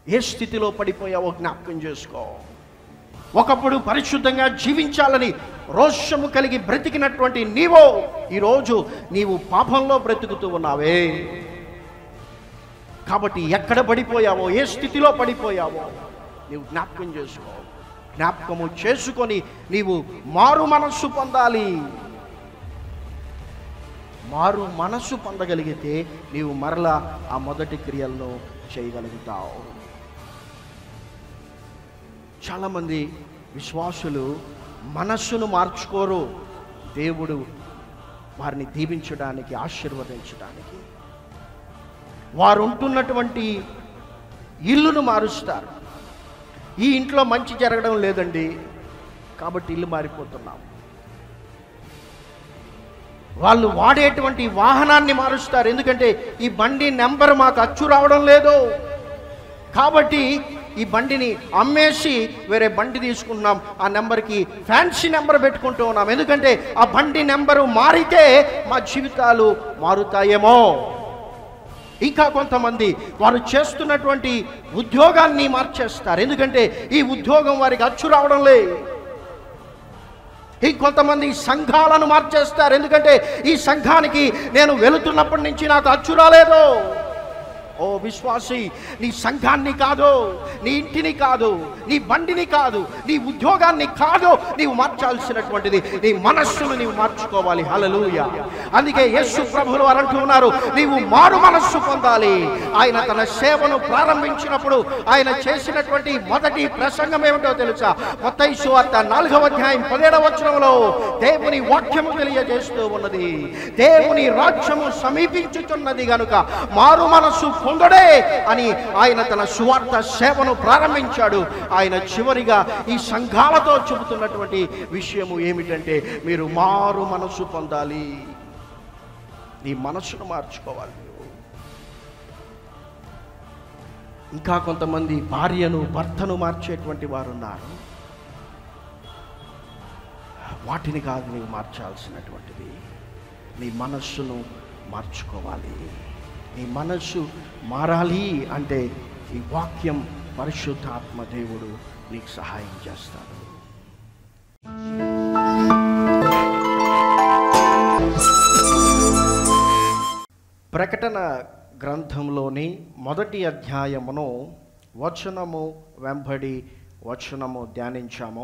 ఏ స్థితిలో పడిపోయావో జ్ఞాపకం చేసుకో ఒకప్పుడు పరిశుద్ధంగా జీవించాలని రోషము కలిగి బ్రతికినటువంటి నీవో ఈరోజు నీవు పాపంలో బ్రతుకుతూ ఉన్నావే కాబట్టి ఎక్కడ పడిపోయావో ఏ స్థితిలో పడిపోయావో నీవు జ్ఞాపకం చేసుకో జ్ఞాపకము చేసుకొని నీవు మారు మనస్సు పొందాలి మారు మనస్సు పొందగలిగితే నీవు మరలా ఆ మొదటి క్రియలను చేయగలుగుతావు చాలామంది విశ్వాసులు మనస్సును మార్చుకోరు దేవుడు వారిని దీవించడానికి ఆశీర్వదించడానికి వారు ఉంటున్నటువంటి ఇల్లును మారుస్తారు ఈ ఇంట్లో మంచి జరగడం లేదండి కాబట్టి ఇల్లు మారిపోతున్నాం వాళ్ళు వాడేటువంటి వాహనాన్ని మారుస్తారు ఎందుకంటే ఈ బండి నెంబర్ మాకు అచ్చు రావడం లేదు కాబట్టి ఈ బండిని అమ్మేసి వేరే బండి తీసుకుంటున్నాం ఆ నెంబర్కి ఫ్యాన్సీ నెంబర్ పెట్టుకుంటూ ఉన్నాం ఎందుకంటే ఆ బండి నెంబరు మారితే మా జీవితాలు మారుతాయేమో ఇంకా కొంతమంది వారు చేస్తున్నటువంటి ఉద్యోగాన్ని మార్చేస్తారు ఎందుకంటే ఈ ఉద్యోగం వారికి అచ్చు రావడం లే ఇంకొంతమంది సంఘాలను మార్చేస్తారు ఎందుకంటే ఈ సంఘానికి నేను వెళుతున్నప్పటి నుంచి నాకు అచ్చు రాలేదు ఓ విశ్వాసి నీ సంఘాన్ని కాదు నీ ఇంటిని కాదు నీ బండిని కాదు నీ ఉద్యోగాన్ని కాదు నీవు మార్చాల్సినటువంటిది నీ మనస్సును నీవు మార్చుకోవాలి హలలుయ అందుకే యేసు ప్రభులు వారు అంటూ ఉన్నారు నీవు మారు మనస్సు పొందాలి ఆయన తన సేవను ప్రారంభించినప్పుడు ఆయన చేసినటువంటి మొదటి ప్రసంగం ఏమిటో తెలుసా మొత్తం సువార్త నాలుగవ అధ్యాయం పదిహేడవ వచనంలో దేవుని వాక్యము తెలియజేస్తూ ఉన్నది దేవుని రాజ్యము సమీపించుతున్నది గనుక మారు మనస్సు పొందడే అని ఆయన తన సువార్త సేవను ప్రారంభించాడు ఆయన చివరిగా ఈ సంఘాలతో చెబుతున్నటువంటి విషయము ఏమిటంటే మీరు మారు మనస్సు పొందాలి నీ మనస్సును మార్చుకోవాలి నువ్వు. ఇంకా కొంతమంది భార్యను భర్తను మార్చేటువంటి వారు ఉన్నారు వాటిని కాదు నీవు మార్చాల్సినటువంటిది నీ మనస్సును మార్చుకోవాలి నీ మనస్సు మారాలి అంటే ఈ వాక్యం పరిశుద్ధాత్మ దేవుడు నీకు సహాయం చేస్తాడు ప్రకటన గ్రంథంలోని మొదటి అధ్యాయమును వచనము వెంబడి వచనము ధ్యానించాము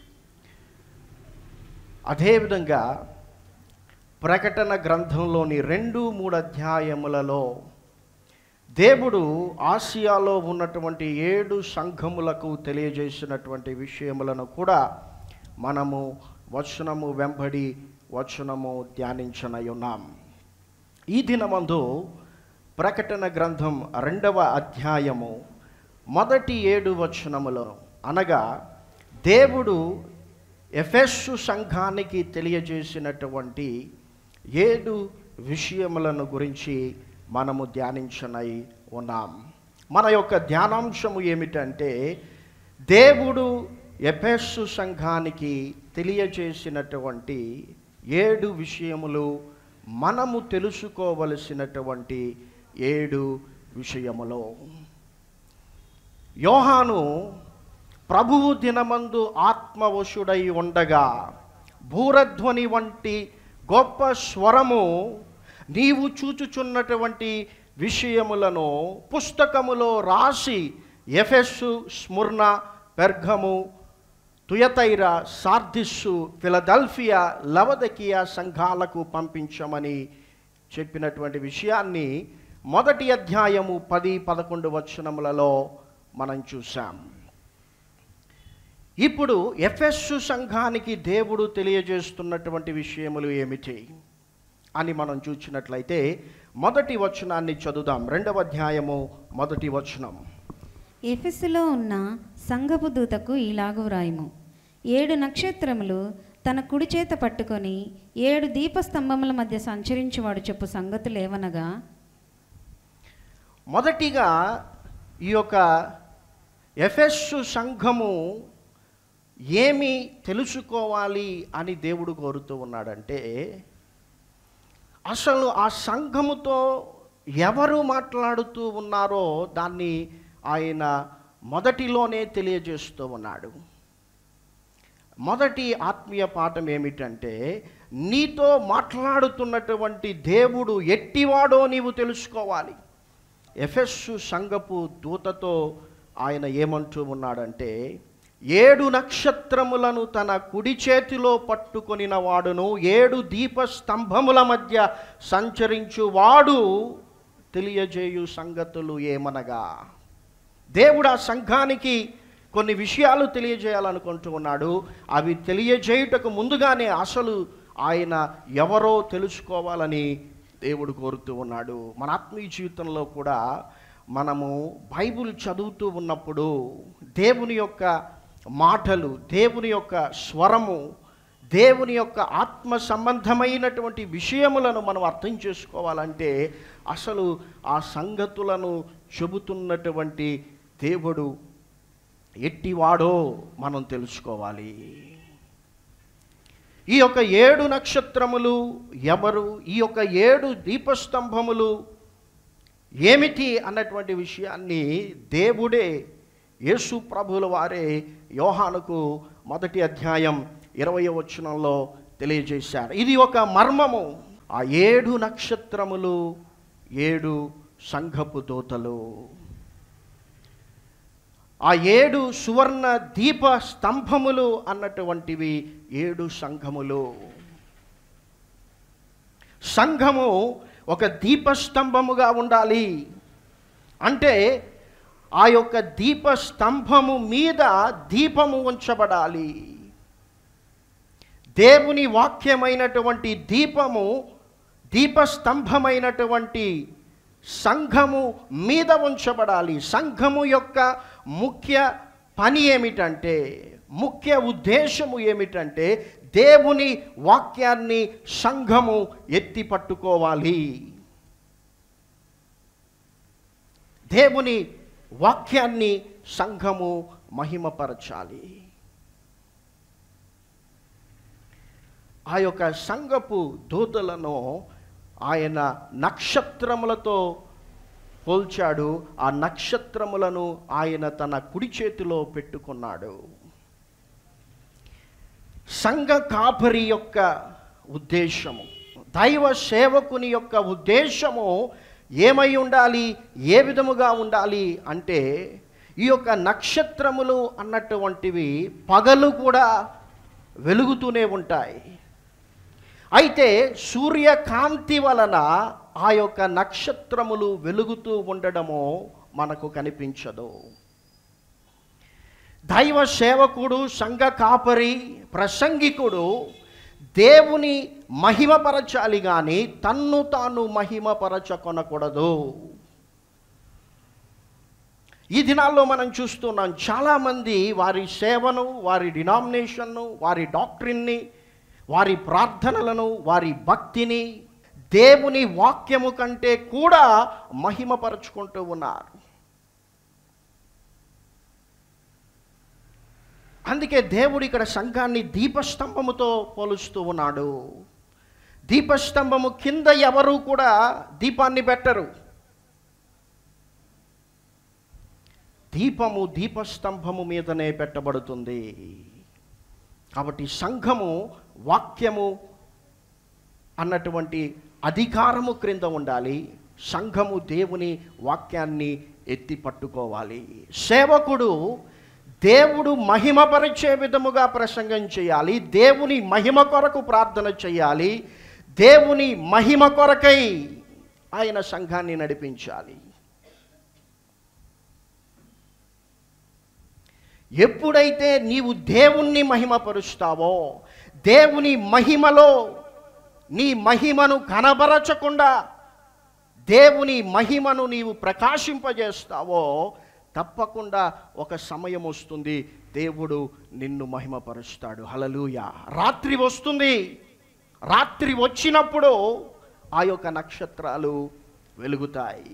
అదేవిధంగా ప్రకటన గ్రంథంలోని రెండు మూడు అధ్యాయములలో దేవుడు ఆసియాలో ఉన్నటువంటి ఏడు సంఘములకు తెలియజేసినటువంటి విషయములను కూడా మనము వచనము వెంబడి వచనము ధ్యానించనై ఉన్నాం ఈ దినమందు ప్రకటన గ్రంథం రెండవ అధ్యాయము మొదటి ఏడు వచనములను అనగా దేవుడు ఎఫెస్సు సంఘానికి తెలియజేసినటువంటి ఏడు విషయములను గురించి మనము ధ్యానించనై ఉన్నాం మన యొక్క ధ్యానాంశము ఏమిటంటే దేవుడు ఎఫెస్సు సంఘానికి తెలియజేసినటువంటి ఏడు విషయములు మనము తెలుసుకోవలసినటువంటి ఏడు విషయములో యోహాను ప్రభువు దినమందు ఆత్మవశుడై ఉండగా భూరధ్వని వంటి గొప్ప స్వరము నీవు చూచుచున్నటువంటి విషయములను పుస్తకములో రాసి Ephesus Smyrna Pergamum Thyatira Sardis Philadelphia Laodicea సంఘాలకు పంపించమని చెప్పినటువంటి విషయాన్ని మొదటి అధ్యాయము పది పదకొండు వచనములలో మనం చూసాం ఇప్పుడు ఎఫెస్సు సంఘానికి దేవుడు తెలియజేస్తున్నటువంటి విషయములు ఏమిటి అని మనం చూసినట్లయితే మొదటి వచనాన్ని చదువుదాం రెండవ అధ్యాయము మొదటి వచనం ఎఫెసులో ఉన్న సంఘపు దూతకు ఇలాగు వ్రాయము ఏడు నక్షత్రములు తన కుడి చేత పట్టుకొని ఏడు దీపస్తంభముల మధ్య సంచరించువాడు చెప్పు సంగతులు ఏవనగా మొదటిగా ఈ యొక్క ఎఫెస్సు సంఘము ఏమి తెలుసుకోవాలి అని దేవుడు కోరుతూ ఉన్నాడంటే అసలు ఆ సంఘముతో ఎవరు మాట్లాడుతూ ఉన్నారో దాన్ని ఆయన మొదటిలోనే తెలియజేస్తూ ఉన్నాడు మొదటి ఆత్మీయ పాఠం ఏమిటంటే నీతో మాట్లాడుతున్నటువంటి దేవుడు ఎట్టివాడో నీవు తెలుసుకోవాలి ఎఫెస్సు సంగపు దూతతో ఆయన ఏమంటూ ఉన్నాడంటే ఏడు నక్షత్రములను తన కుడి చేతిలో పట్టుకొనిన వాడును ఏడు దీప స్తంభముల మధ్య సంచరించు వాడు తెలియజేయు సంగతులు ఏమనగా దేవుడు ఆ సంఘానికి కొన్ని విషయాలు తెలియజేయాలనుకుంటూ ఉన్నాడు అవి తెలియజేయుటకు ముందుగానే అసలు ఆయన ఎవరో తెలుసుకోవాలని దేవుడు కోరుతూ ఉన్నాడు మన ఆత్మీయ జీవితంలో కూడా మనము బైబిల్ చదువుతూ ఉన్నప్పుడు దేవుని యొక్క మాటలు దేవుని యొక్క స్వరము దేవుని యొక్క ఆత్మ సంబంధమైనటువంటి విషయములను మనం అర్థం చేసుకోవాలంటే అసలు ఆ సంగతులను చెబుతున్నటువంటి దేవుడు ఎట్టివాడో మనం తెలుసుకోవాలి ఈ యొక్క ఏడు నక్షత్రములు ఎవరు ఈ యొక్క ఏడు దీపస్తంభములు ఏమిటి అన్నటువంటి విషయాన్ని దేవుడే యేసు ప్రభుల వారే యోహానుకు మొదటి అధ్యాయం ఇరవై వచనంలో తెలియజేశారు ఇది ఒక మర్మము ఆ ఏడు నక్షత్రములు ఏడు సంఘపు దూతలు ఆ ఏడు సువర్ణ దీప స్తంభములు అన్నటువంటివి ఏడు సంఘములు సంఘము ఒక దీపస్తంభముగా ఉండాలి అంటే ఆ యొక్క దీప స్తంభము మీద దీపము ఉంచబడాలి దేవుని వాక్యమైనటువంటి దీపము దీపస్తంభమైనటువంటి సంఘము మీద ఉంచబడాలి సంఘము యొక్క ముఖ్య పని ఏమిటంటే ముఖ్య ఉద్దేశము ఏమిటంటే దేవుని వాక్యాన్ని సంఘము ఎత్తి పట్టుకోవాలి దేవుని వాక్యాన్ని సంఘము మహిమపరచాలి ఆ యొక్క సంఘపు దూతలను ఆయన నక్షత్రములతో పోల్చాడు ఆ నక్షత్రములను ఆయన తన కుడి చేతిలో పెట్టుకున్నాడు సంఘ కాపరి యొక్క ఉద్దేశము దైవ సేవకుని యొక్క ఉద్దేశము ఏమై ఉండాలి ఏ విధముగా ఉండాలి అంటే ఈ యొక్క నక్షత్రములు అన్నటువంటివి పగలు కూడా వెలుగుతూనే ఉంటాయి అయితే సూర్యకాంతి వలన ఆ యొక్క నక్షత్రములు వెలుగుతూ ఉండడము మనకు కనిపించదు దైవ సేవకుడు సంఘ కాపరి ప్రసంగికుడు దేవుని మహిమపరచాలి కానీ తన్ను తాను మహిమపరచకొనకూడదు ఈ దినాల్లో మనం చూస్తున్నాం చాలామంది వారి సేవను వారి డినామినేషన్ను వారి డాక్ట్రిన్ని వారి ప్రార్థనలను వారి భక్తిని దేవుని వాక్యము కంటే కూడా మహిమపరచుకుంటూ ఉన్నారు అందుకే దేవుడు ఇక్కడ సంఘాన్ని దీపస్తంభముతో పోలుస్తూ ఉన్నాడు దీపస్తంభము కింద ఎవరు కూడా దీపాన్ని పెట్టరు దీపము దీపస్తంభము మీదనే పెట్టబడుతుంది కాబట్టి సంఘము వాక్యము అన్నటువంటి అధికారము క్రింద ఉండాలి సంఘము దేవుని వాక్యాన్ని ఎత్తి పట్టుకోవాలి సేవకుడు దేవుడు మహిమపరిచే విధముగా ప్రసంగం చేయాలి దేవుని మహిమ కొరకు ప్రార్థన చేయాలి దేవుని మహిమ కొరకై ఆయన సంఘాన్ని నడిపించాలి ఎప్పుడైతే నీవు దేవుణ్ణి మహిమపరుస్తావో దేవుని మహిమలో నీ మహిమను కనబరచకుండా దేవుని మహిమను నీవు ప్రకాశింపజేస్తావో తప్పకుండా ఒక సమయం వస్తుంది దేవుడు నిన్ను మహిమపరుస్తాడు హలలుయ రాత్రి వస్తుంది రాత్రి వచ్చినప్పుడు ఆ యొక్క నక్షత్రాలు వెలుగుతాయి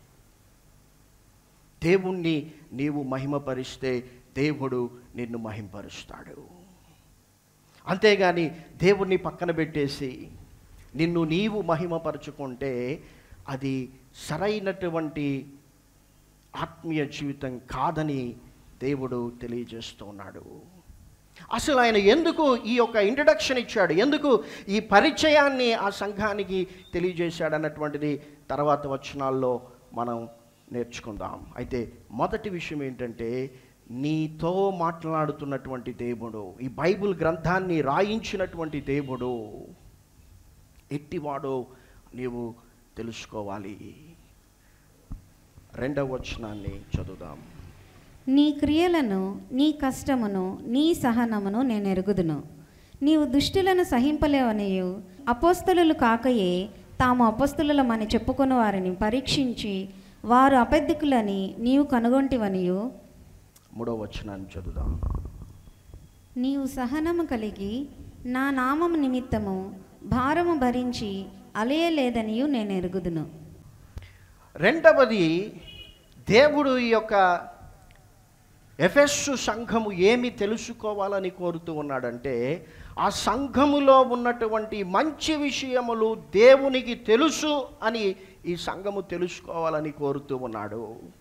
దేవుణ్ణి నీవు మహిమపరిస్తే దేవుడు నిన్ను మహింపరుస్తాడు అంతేగాని దేవుణ్ణి పక్కన పెట్టేసి నిన్ను నీవు మహిమపరుచుకుంటే అది సరైనటువంటి ఆత్మీయ జీవితం కాదని దేవుడు తెలియజేస్తూ ఉన్నాడు అసలు ఆయన ఎందుకు ఈ యొక్క ఇంట్రడక్షన్ ఇచ్చాడు ఎందుకు ఈ పరిచయాన్ని ఆ సంఘానికి తెలియజేశాడు అన్నటువంటిది తర్వాత వచనాల్లో మనం నేర్చుకుందాం అయితే మొదటి విషయం ఏంటంటే నీతో మాట్లాడుతున్నటువంటి దేవుడు ఈ బైబిల్ గ్రంథాన్ని రాయించినటువంటి దేవుడు ఎట్టివాడో నీవు తెలుసుకోవాలి రెండవ వచనాన్ని చదువుదాం నీ క్రియలను నీ కష్టమును నీ సహనమును నేను ఎరుగుదును నీవు దుష్టులను సహింపలేవనియు అపోస్తలులు కాకయే తాము అపోస్తలులమని చెప్పుకుని వారిని పరీక్షించి వారు అపెద్దికులని నీవు కనుగొంటివనియు మూడవ వచనాన్ని చదువుదాం నీవు సహనము కలిగి నా నామము నిమిత్తము భారము భరించి అలయలేదనియు నేను ఎరుగుదును రెండవది దేవుడు ఈ యొక్క ఎఫెస్సు సంఘము ఏమి తెలుసుకోవాలని కోరుతూ ఉన్నాడంటే ఆ సంఘములో ఉన్నటువంటి మంచి విషయములు దేవునికి తెలుసు అని ఈ సంఘము తెలుసుకోవాలని కోరుతూ ఉన్నాడు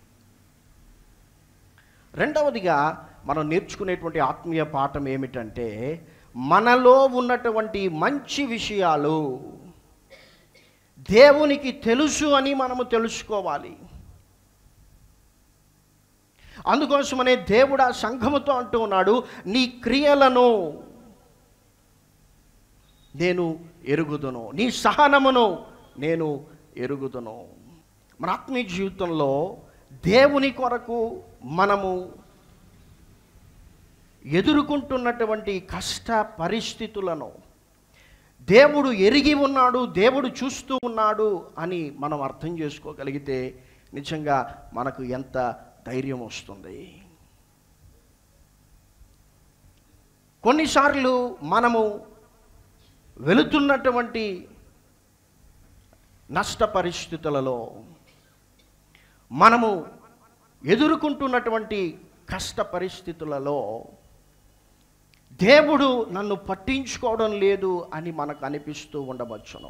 రెండవదిగా మనం నేర్చుకునేటువంటి ఆత్మీయ పాఠం ఏమిటంటే మనలో ఉన్నటువంటి మంచి విషయాలు దేవునికి తెలుసు అని మనము తెలుసుకోవాలి అందుకోసమనే దేవుడు ఆ సంఘముతో అంటూ ఉన్నాడు నీ క్రియలను నేను ఎరుగుదును నీ సహనమును నేను ఎరుగుదును మన ఆత్మీయ జీవితంలో దేవుని కొరకు మనము ఎదుర్కొంటున్నటువంటి కష్ట పరిస్థితులను దేవుడు ఎరిగి ఉన్నాడు దేవుడు చూస్తూ ఉన్నాడు అని మనం అర్థం చేసుకోగలిగితే నిజంగా మనకు ఎంత ధైర్యం వస్తుంది కొన్నిసార్లు మనము వెళుతున్నటువంటి నష్ట పరిస్థితులలో మనము ఎదుర్కొంటున్నటువంటి కష్ట పరిస్థితులలో దేవుడు నన్ను పట్టించుకోవడం లేదు అని మనకు అనిపిస్తూ ఉండవచ్చును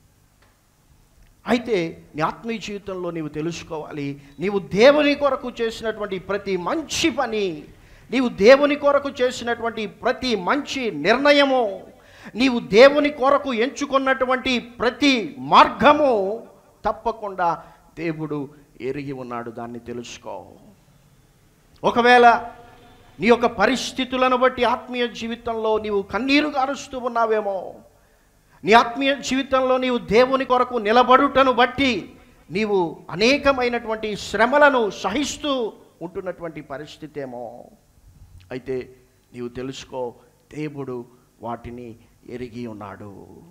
అయితే నీ ఆత్మీయ జీవితంలో నీవు తెలుసుకోవాలి నీవు దేవుని కొరకు చేసినటువంటి ప్రతి మంచి పని నీవు దేవుని కొరకు చేసినటువంటి ప్రతి మంచి నిర్ణయము నీవు దేవుని కొరకు ఎంచుకున్నటువంటి ప్రతి మార్గము తప్పకుండా దేవుడు ఎరిగి ఉన్నాడు దాన్ని తెలుసుకో ఒకవేళ నీ యొక్క పరిస్థితులను బట్టి ఆత్మీయ జీవితంలో నీవు కన్నీరు గారుస్తూ ఉన్నావేమో నీ ఆత్మీయ జీవితంలో నీవు దేవుని కొరకు నిలబడుటను బట్టి నీవు అనేకమైనటువంటి శ్రమలను సహిస్తూ ఉంటున్నటువంటి పరిస్థితి ఏమో అయితే నీవు తెలుసుకో దేవుడు వాటిని ఎరిగి ఉన్నాడు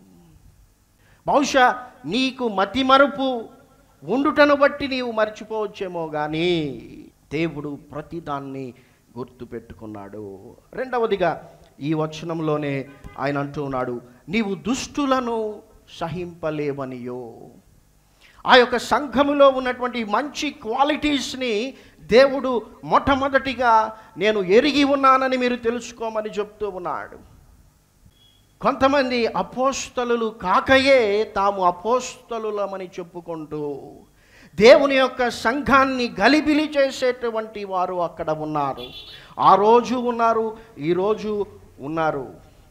బహుశా నీకు మతిమరుపు ఉండుటను బట్టి నీవు మర్చిపోవచ్చేమో కానీ దేవుడు ప్రతిదాన్ని గుర్తుపెట్టుకున్నాడు రెండవదిగా ఈ వచనంలోనే ఆయన అంటూ ఉన్నాడు నీవు దుష్టులను సహింపలేవనియో ఆ యొక్క సంఘములో ఉన్నటువంటి మంచి క్వాలిటీస్ని దేవుడు మొట్టమొదటిగా నేను ఎరిగి ఉన్నానని మీరు తెలుసుకోమని చెప్తూ ఉన్నాడు కొంతమంది అపోస్తలులు కాకయే తాము అపోస్తలులమని చెప్పుకుంటూ దేవుని యొక్క సంఘాన్ని గలిబిలి చేసేటువంటి వారు అక్కడ ఉన్నారు ఆ రోజు ఉన్నారు ఈరోజు ఉన్నారు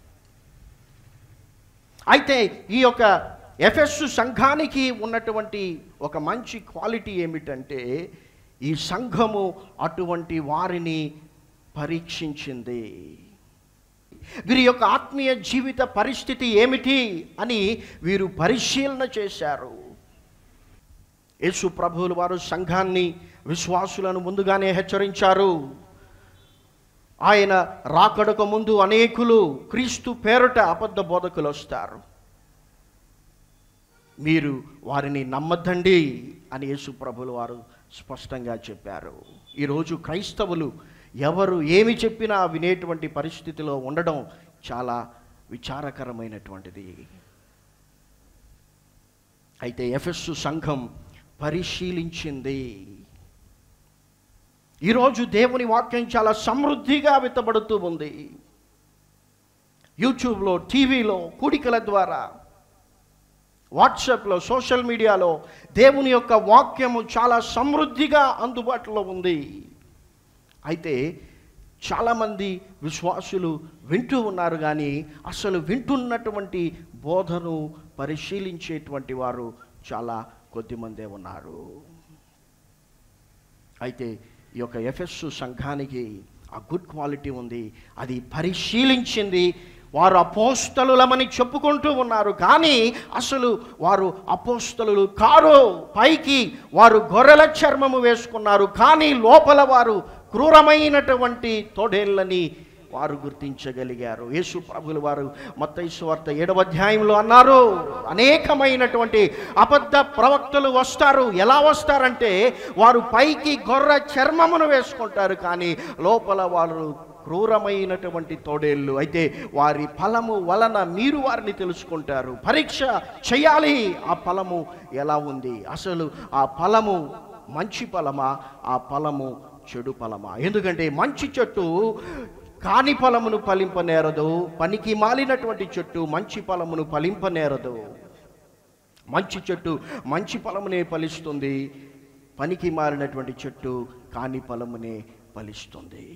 అయితే ఈ యొక్క ఎఫెస్సు సంఘానికి ఉన్నటువంటి ఒక మంచి క్వాలిటీ ఏమిటంటే ఈ సంఘము అటువంటి వారిని పరీక్షించింది వీరి యొక్క ఆత్మీయ జీవిత పరిస్థితి ఏమిటి అని వీరు పరిశీలన చేశారు యేసు ప్రభువుల వారు సంఘాన్ని విశ్వాసులను ముందుగానే హెచ్చరించారు ఆయన రాకడకు ముందు అనేకులు క్రీస్తు పేరుట అబద్ధ బోధకులు వస్తారు మీరు వారిని నమ్మద్దండి అని యేసు ప్రభులు వారు స్పష్టంగా చెప్పారు ఈరోజు క్రైస్తవులు ఎవరు ఏమి చెప్పినా వినేటువంటి పరిస్థితిలో ఉండడం చాలా విచారకరమైనటువంటిది అయితే ఎఫెస్సు సంఘం పరిశీలించింది ఈరోజు దేవుని వాక్యం చాలా సమృద్ధిగా విత్తబడుతూ ఉంది యూట్యూబ్లో టీవీలో కూడికల ద్వారా వాట్సాప్లో సోషల్ మీడియాలో దేవుని యొక్క వాక్యము చాలా సమృద్ధిగా అందుబాటులో ఉంది అయితే చాలామంది విశ్వాసులు వింటూ ఉన్నారు కానీ అసలు వింటున్నటువంటి బోధను పరిశీలించేటువంటి వారు చాలా కొద్దిమందే ఉన్నారు అయితే ఈ యొక్క ఎఫ్ఎస్ సంఘానికి ఆ గుడ్ క్వాలిటీ ఉంది అది పరిశీలించింది వారు అపోస్తలులమని చెప్పుకుంటూ ఉన్నారు కానీ అసలు వారు అపోస్తలు కారు పైకి వారు గొర్రెల చర్మము వేసుకున్నారు కానీ లోపల వారు క్రూరమైనటువంటి తోడేళ్ళని వారు గుర్తించగలిగారు యేసు ప్రభులు వారు మత్తైసు వార్త ఏడవ అధ్యాయంలో అన్నారు అనేకమైనటువంటి అబద్ధ ప్రవక్తలు వస్తారు ఎలా వస్తారంటే వారు పైకి గొర్రె చర్మమును వేసుకుంటారు కానీ లోపల వారు క్రూరమైనటువంటి తోడేళ్ళు అయితే వారి ఫలము వలన మీరు వారిని తెలుసుకుంటారు పరీక్ష చేయాలి ఆ ఫలము ఎలా ఉంది అసలు ఆ ఫలము మంచి ఫలమా ఆ ఫలము చెడు ఫలమా ఎందుకంటే మంచి చెట్టు కాని ఫలమును ఫలింపనేరదు పనికి మాలినటువంటి చెట్టు మంచి ఫలమును ఫలింపనేరదు మంచి చెట్టు మంచి ఫలమునే ఫలిస్తుంది పనికి మారినటువంటి చెట్టు కాని ఫలమునే ఫలిస్తుంది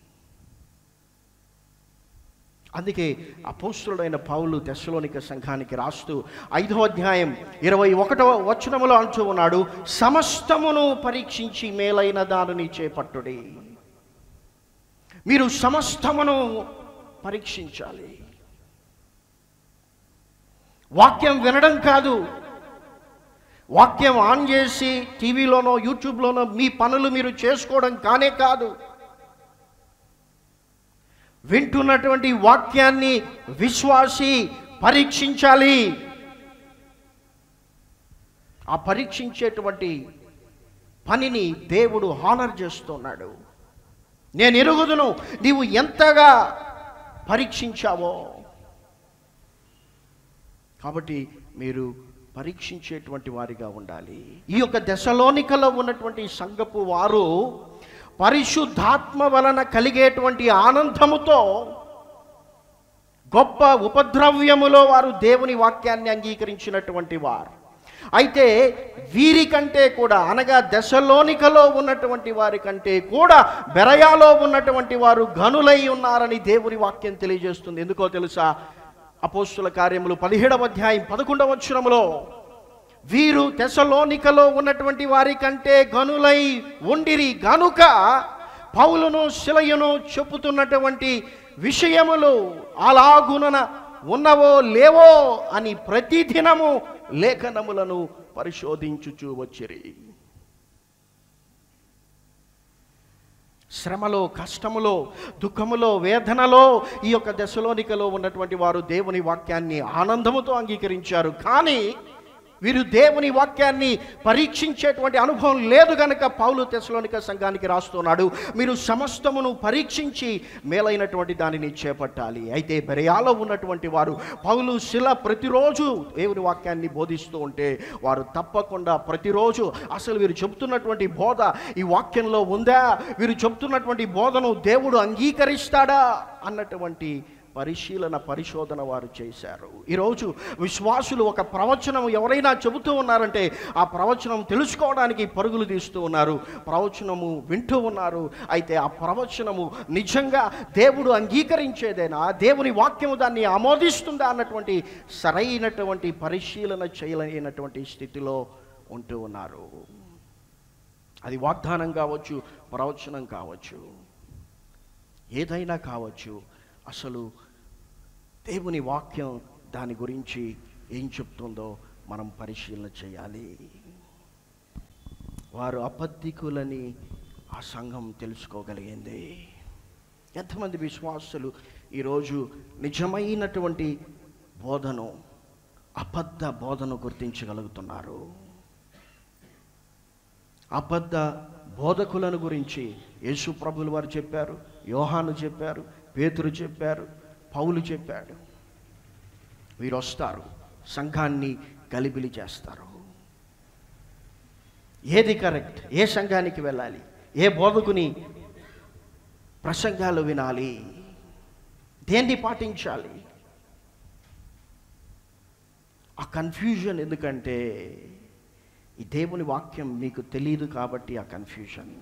అందుకే అపోస్తుడైన పౌలు తెస్సలోనిక సంఘానికి రాస్తూ ఐదవ అధ్యాయం ఇరవై ఒకటవ వచనములో అంటూ ఉన్నాడు సమస్తమును పరీక్షించి మేలైన దానిని చేపట్టుడి మీరు సమస్తమును పరీక్షించాలి వాక్యం వినడం కాదు వాక్యం ఆన్ చేసి టీవీలోనో యూట్యూబ్లోనో మీ పనులు మీరు చేసుకోవడం కానే కాదు వింటున్నటువంటి వాక్యాన్ని విశ్వాసి పరీక్షించాలి ఆ పరీక్షించేటువంటి పనిని దేవుడు హానర్ చేస్తున్నాడు నేను ఎరుగుదును నీవు ఎంతగా పరీక్షించావో కాబట్టి మీరు పరీక్షించేటువంటి వారిగా ఉండాలి ఈ యొక్క దశలోనికలో ఉన్నటువంటి సంఘపు వారు పరిశుద్ధాత్మ వలన కలిగేటువంటి ఆనందముతో గొప్ప ఉపద్రవ్యములో వారు దేవుని వాక్యాన్ని అంగీకరించినటువంటి వారు అయితే వీరికంటే కూడా అనగా దశలోనికలో ఉన్నటువంటి వారి కంటే కూడా బెరయాలో ఉన్నటువంటి వారు గనులై ఉన్నారని దేవుని వాక్యం తెలియజేస్తుంది ఎందుకో తెలుసా అపోస్తుల కార్యములు పదిహేడవ అధ్యాయం పదకొండవ వచనములో వీరు తెసలోనికలో ఉన్నటువంటి వారి కంటే గనులై ఉండిరి గనుక పౌలును శిలయును చెప్పుతున్నటువంటి విషయములు అలాగునన ఉన్నవో లేవో అని ప్రతిదినము లేఖనములను పరిశోధించుచూ వచ్చిరి శ్రమలో కష్టములో దుఃఖములో వేదనలో ఈ యొక్క దశలోనికలో ఉన్నటువంటి వారు దేవుని వాక్యాన్ని ఆనందముతో అంగీకరించారు కానీ వీరు దేవుని వాక్యాన్ని పరీక్షించేటువంటి అనుభవం లేదు గనక పౌలు తెశలోనిక సంఘానికి రాస్తున్నాడు మీరు సమస్తమును పరీక్షించి మేలైనటువంటి దానిని చేపట్టాలి అయితే బెరయాలో ఉన్నటువంటి వారు పౌలు శిల ప్రతిరోజు దేవుని వాక్యాన్ని బోధిస్తూ ఉంటే వారు తప్పకుండా ప్రతిరోజు అసలు వీరు చెబుతున్నటువంటి బోధ ఈ వాక్యంలో ఉందా వీరు చెబుతున్నటువంటి బోధను దేవుడు అంగీకరిస్తాడా అన్నటువంటి పరిశీలన పరిశోధన వారు చేశారు ఈరోజు విశ్వాసులు ఒక ప్రవచనం ఎవరైనా చెబుతూ ఉన్నారంటే ఆ ప్రవచనం తెలుసుకోవడానికి పరుగులు తీస్తూ ఉన్నారు ప్రవచనము వింటూ ఉన్నారు అయితే ఆ ప్రవచనము నిజంగా దేవుడు అంగీకరించేదేనా దేవుని వాక్యము దాన్ని ఆమోదిస్తుందా అన్నటువంటి సరైనటువంటి పరిశీలన చేయలేనటువంటి స్థితిలో ఉంటూ ఉన్నారు అది వాగ్దానం కావచ్చు ప్రవచనం కావచ్చు ఏదైనా కావచ్చు అసలు దేవుని వాక్యం దాని గురించి ఏం చెప్తుందో మనం పరిశీలన చేయాలి వారు అబద్ధికులని ఆ సంఘం తెలుసుకోగలిగింది ఎంతమంది విశ్వాసులు ఈరోజు నిజమైనటువంటి బోధను అబద్ధ బోధను గుర్తించగలుగుతున్నారు అబద్ధ బోధకులను గురించి యేసు ప్రభులు వారు చెప్పారు యోహాను చెప్పారు పేతురు చెప్పారు పౌలు చెప్పాడు వీరు వస్తారు సంఘాన్ని గలిబిలి చేస్తారు ఏది కరెక్ట్ ఏ సంఘానికి వెళ్ళాలి ఏ బోధకుని ప్రసంగాలు వినాలి దేన్ని పాటించాలి ఆ కన్ఫ్యూజన్ ఎందుకంటే ఈ దేవుని వాక్యం మీకు తెలియదు కాబట్టి ఆ కన్ఫ్యూజన్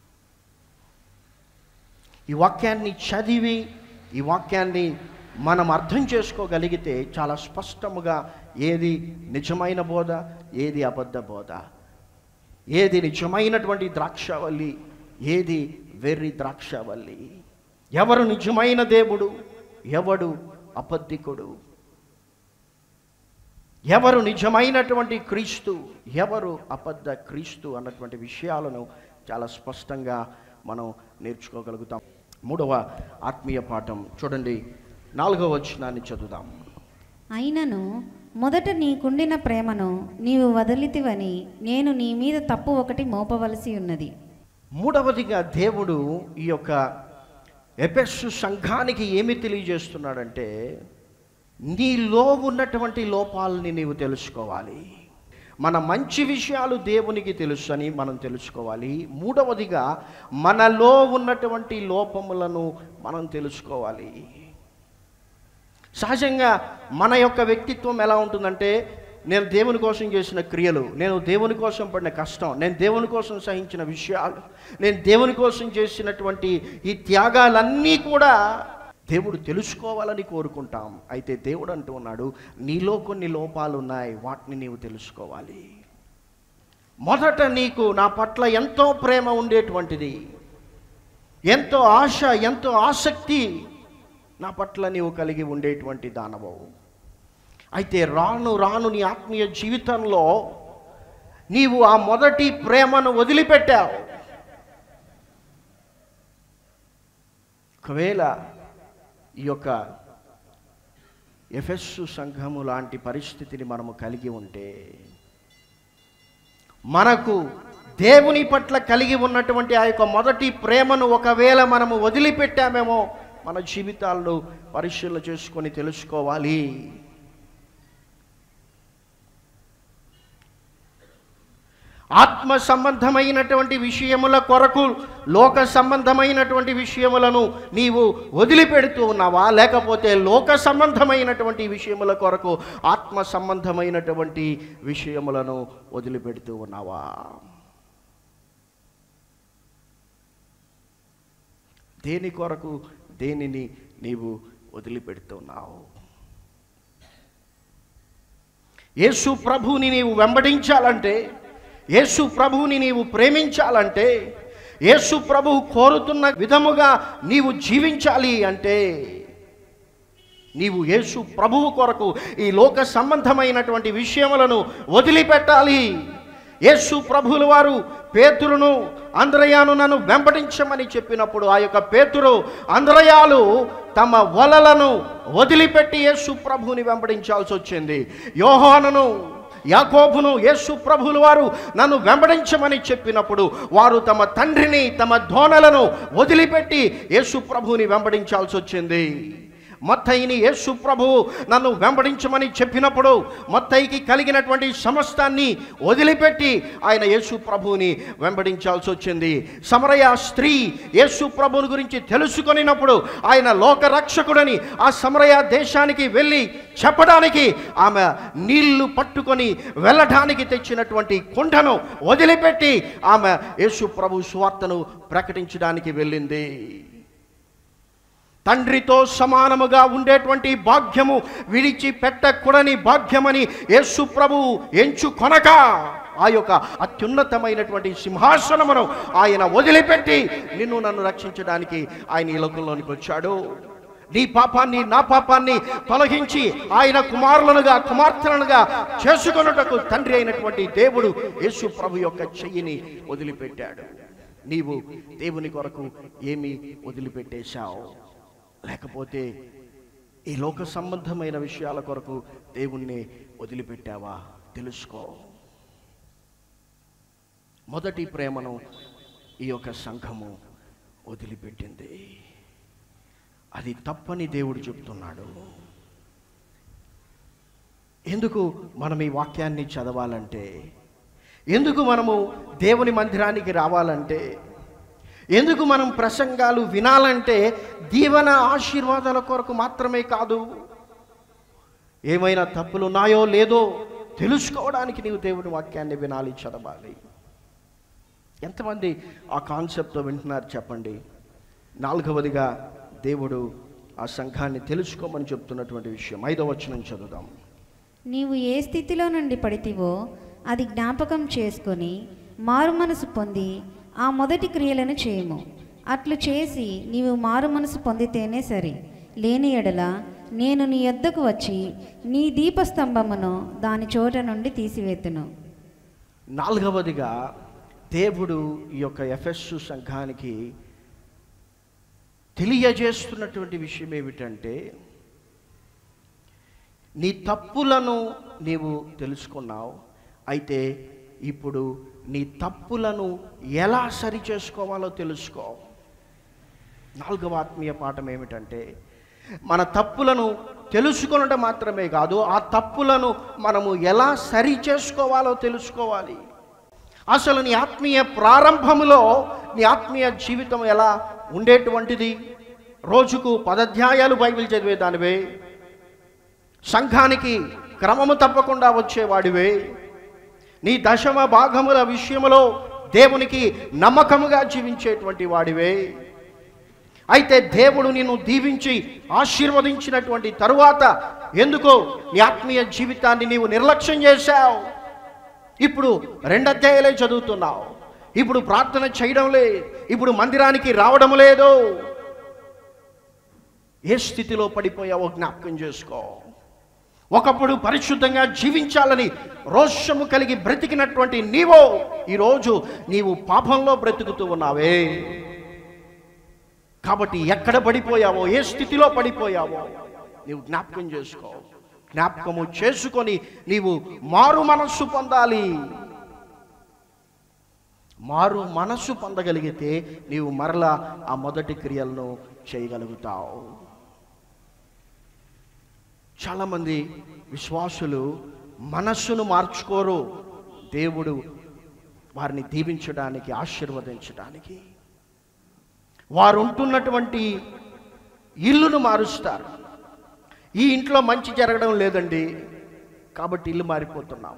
ఈ వాక్యాన్ని చదివి ఈ వాక్యాన్ని మనం అర్థం చేసుకోగలిగితే చాలా స్పష్టముగా ఏది నిజమైన బోధ ఏది అబద్ధ బోధ ఏది నిజమైనటువంటి ద్రాక్షవల్లి ఏది వెర్రి ద్రాక్షవల్లి ఎవరు నిజమైన దేవుడు ఎవడు అబద్ధికుడు ఎవరు నిజమైనటువంటి క్రీస్తు ఎవరు అబద్ధ క్రీస్తు అన్నటువంటి విషయాలను చాలా స్పష్టంగా మనం నేర్చుకోగలుగుతాం మూడవ ఆత్మీయ పాఠం చూడండి నాలుగవ వచనాన్ని చదువుదాం అయినను మొదట నీకుండిన ప్రేమను నీవు వదిలితివని నేను నీ మీద తప్పు ఒకటి మోపవలసి ఉన్నది మూడవదిగా దేవుడు ఈ యొక్క ఎపెస్సు సంఘానికి ఏమి తెలియజేస్తున్నాడంటే నీలో ఉన్నటువంటి లోపాలని నీవు తెలుసుకోవాలి మన మంచి విషయాలు దేవునికి తెలుసు అని మనం తెలుసుకోవాలి మూడవదిగా మనలో ఉన్నటువంటి లోపములను మనం తెలుసుకోవాలి సహజంగా మన యొక్క వ్యక్తిత్వం ఎలా ఉంటుందంటే నేను దేవుని కోసం చేసిన క్రియలు నేను దేవుని కోసం పడిన కష్టం నేను దేవుని కోసం సహించిన విషయాలు నేను దేవుని కోసం చేసినటువంటి ఈ త్యాగాలన్నీ కూడా దేవుడు తెలుసుకోవాలని కోరుకుంటాం అయితే దేవుడు అంటూ ఉన్నాడు నీలో కొన్ని లోపాలు ఉన్నాయి వాటిని నీవు తెలుసుకోవాలి మొదట నీకు నా పట్ల ఎంతో ప్రేమ ఉండేటువంటిది ఎంతో ఆశ ఎంతో ఆసక్తి నా పట్ల నీవు కలిగి ఉండేటువంటి దానవవు అయితే రాను రాను నీ ఆత్మీయ జీవితంలో నీవు ఆ మొదటి ప్రేమను వదిలిపెట్టావు ఒకవేళ ఈ యొక్క ఎఫెస్సు సంఘము లాంటి పరిస్థితిని మనము కలిగి ఉంటే మనకు దేవుని పట్ల కలిగి ఉన్నటువంటి ఆ యొక్క మొదటి ప్రేమను ఒకవేళ మనము వదిలిపెట్టామేమో మన జీవితాలను పరిశీలన చేసుకొని తెలుసుకోవాలి ఆత్మ సంబంధమైనటువంటి విషయముల కొరకు లోక సంబంధమైనటువంటి విషయములను నీవు వదిలిపెడుతూ ఉన్నావా లేకపోతే లోక సంబంధమైనటువంటి విషయముల కొరకు ఆత్మ సంబంధమైనటువంటి విషయములను వదిలిపెడుతూ ఉన్నావా దేని కొరకు దేనిని నీవు వదిలిపెడుతున్నావు యేసు ప్రభువుని నీవు వెంబడించాలంటే యేసు ప్రభువుని నీవు ప్రేమించాలంటే యేసు ప్రభువు కోరుతున్న విధముగా నీవు జీవించాలి అంటే నీవు యేసు ప్రభువు కొరకు ఈ లోక సంబంధమైనటువంటి విషయములను వదిలిపెట్టాలి యేసు ప్రభువుల వారు పేతురును అంద్రయాను నన్ను వెంబడించమని చెప్పినప్పుడు ఆ యొక్క పేతురు అంద్రయాలు తమ వలలను వదిలిపెట్టి యేసు ప్రభువుని వెంబడించాల్సి వచ్చింది యోహానును యాకోబును యేసు ప్రభువుల వారు నన్ను వెంబడించమని చెప్పినప్పుడు వారు తమ తండ్రిని తమ ధోనలను వదిలిపెట్టి యేసు ప్రభువుని వెంబడించాల్సి వచ్చింది మత్తయిని యేసు ప్రభువు నన్ను వెంబడించమని చెప్పినప్పుడు మత్తయికి కలిగినటువంటి సమస్తాన్ని వదిలిపెట్టి ఆయన యేసు ప్రభువుని వెంబడించాల్సి వచ్చింది సమరయ స్త్రీ యేసు ప్రభువుని గురించి తెలుసుకొనినప్పుడు ఆయన లోక రక్షకుడని ఆ సమరయ దేశానికి వెళ్ళి చెప్పడానికి ఆమె నీళ్లు పట్టుకొని వెళ్ళడానికి తెచ్చినటువంటి కుండను వదిలిపెట్టి ఆమె యేసు ప్రభు సువార్తను ప్రకటించడానికి వెళ్ళింది తండ్రితో సమానముగా ఉండేటువంటి భాగ్యము విడిచి పెట్టకూడని భాగ్యమని యేసు ప్రభువు ఎంచుకొనక ఆ యొక్క అత్యున్నతమైనటువంటి సింహాసనమును ఆయన వదిలిపెట్టి నిన్ను నన్ను రక్షించడానికి ఆయన ఈ లోకంలోనికి వచ్చాడు నీ పాపాన్ని నా పాపాన్ని తొలగించి ఆయన కుమారులనుగా కుమార్తెలనుగా చేసుకొనుటకు తండ్రి అయినటువంటి దేవుడు యేసు ప్రభు యొక్క చెయ్యిని వదిలిపెట్టాడు నీవు దేవుని కొరకు ఏమి వదిలిపెట్టేశావు లేకపోతే ఈ లోక సంబంధమైన విషయాల కొరకు దేవుణ్ణి వదిలిపెట్టావా తెలుసుకో మొదటి ప్రేమను ఈ యొక్క సంఘము వదిలిపెట్టింది అది తప్పని దేవుడు చెప్తున్నాడు ఎందుకు మనం ఈ వాక్యాన్ని చదవాలంటే ఎందుకు మనము దేవుని మందిరానికి రావాలంటే ఎందుకు మనం ప్రసంగాలు వినాలంటే దీవెన ఆశీర్వాదాల కొరకు మాత్రమే కాదు ఏమైనా తప్పులు ఉన్నాయో లేదో తెలుసుకోవడానికి నీవు దేవుని వాక్యాన్ని వినాలి చదవాలి ఎంతమంది ఆ కాన్సెప్ట్తో వింటున్నారు చెప్పండి నాలుగవదిగా దేవుడు ఆ సంఘాన్ని తెలుసుకోమని చెప్తున్నటువంటి విషయం ఐదవ వచనం చదువుదాం నీవు ఏ స్థితిలో నుండి పడితివో అది జ్ఞాపకం చేసుకొని మారు మనసు పొంది ఆ మొదటి క్రియలను చేయము అట్లు చేసి నీవు మారు మనసు పొందితేనే సరి లేని ఎడల నేను నీ యొద్దకు వచ్చి నీ దీపస్తంభమును దాని చోట నుండి తీసివేతును నాలుగవదిగా దేవుడు ఈ యొక్క ఎఫెస్సు సంఘానికి తెలియజేస్తున్నటువంటి విషయం ఏమిటంటే నీ తప్పులను నీవు తెలుసుకున్నావు అయితే ఇప్పుడు నీ తప్పులను ఎలా సరి చేసుకోవాలో తెలుసుకో నాలుగవ ఆత్మీయ పాఠం ఏమిటంటే మన తప్పులను తెలుసుకొనడం మాత్రమే కాదు ఆ తప్పులను మనము ఎలా సరి చేసుకోవాలో తెలుసుకోవాలి అసలు నీ ఆత్మీయ ప్రారంభములో నీ ఆత్మీయ జీవితం ఎలా ఉండేటువంటిది రోజుకు పదధ్యాయాలు బైబిల్ చదివేదానివే సంఘానికి క్రమము తప్పకుండా వచ్చేవాడివే నీ దశమ భాగముల విషయములో దేవునికి నమ్మకముగా జీవించేటువంటి వాడివే అయితే దేవుడు నిన్ను దీవించి ఆశీర్వదించినటువంటి తరువాత ఎందుకో నీ ఆత్మీయ జీవితాన్ని నీవు నిర్లక్ష్యం చేశావు ఇప్పుడు రెండు అధ్యాయాలే చదువుతున్నావు ఇప్పుడు ప్రార్థన చేయడం లేదు ఇప్పుడు మందిరానికి రావడం లేదు ఏ స్థితిలో పడిపోయావో జ్ఞాపకం చేసుకో ఒకప్పుడు పరిశుద్ధంగా జీవించాలని రోషము కలిగి బ్రతికినటువంటి నీవో ఈరోజు నీవు పాపంలో బ్రతుకుతూ ఉన్నావే కాబట్టి ఎక్కడ పడిపోయావో ఏ స్థితిలో పడిపోయావో నీవు జ్ఞాపకం చేసుకో జ్ఞాపకము చేసుకొని నీవు మారు మనస్సు పొందాలి మారు మనస్సు పొందగలిగితే నీవు మరలా ఆ మొదటి క్రియలను చేయగలుగుతావు చాలామంది విశ్వాసులు మనస్సును మార్చుకోరు దేవుడు వారిని దీవించడానికి ఆశీర్వదించడానికి వారు ఉంటున్నటువంటి ఇల్లును మారుస్తారు ఈ ఇంట్లో మంచి జరగడం లేదండి కాబట్టి ఇల్లు మారిపోతున్నాం